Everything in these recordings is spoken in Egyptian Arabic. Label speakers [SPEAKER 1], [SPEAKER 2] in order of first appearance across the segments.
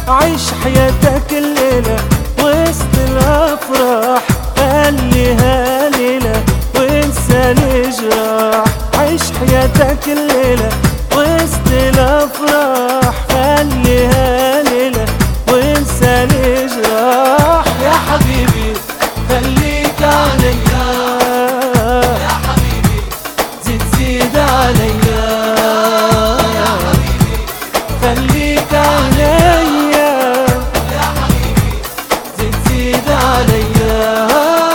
[SPEAKER 1] عيش حياتك الليلة وسط الأفراح خليها ليلة وانسى الجراح عيش حياتك الليلة وسط الأفراح خليها ليلة وانسى الجراح يا حبيبي خليك عليا
[SPEAKER 2] يا حبيبي
[SPEAKER 1] زيد زيد عليا
[SPEAKER 2] يا حبيبي
[SPEAKER 1] خليك عليا
[SPEAKER 2] يا حبيبي
[SPEAKER 1] زيد زيد عليا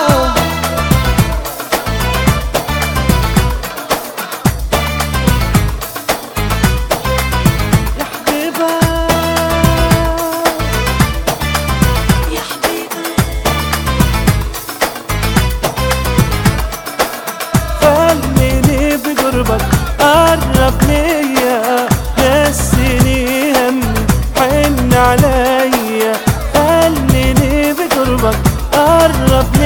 [SPEAKER 1] يا حبيبة
[SPEAKER 2] يا حبيبي
[SPEAKER 1] خليني بقربك قرب ليا نسيني همي حن عليا خليني بقربك قرب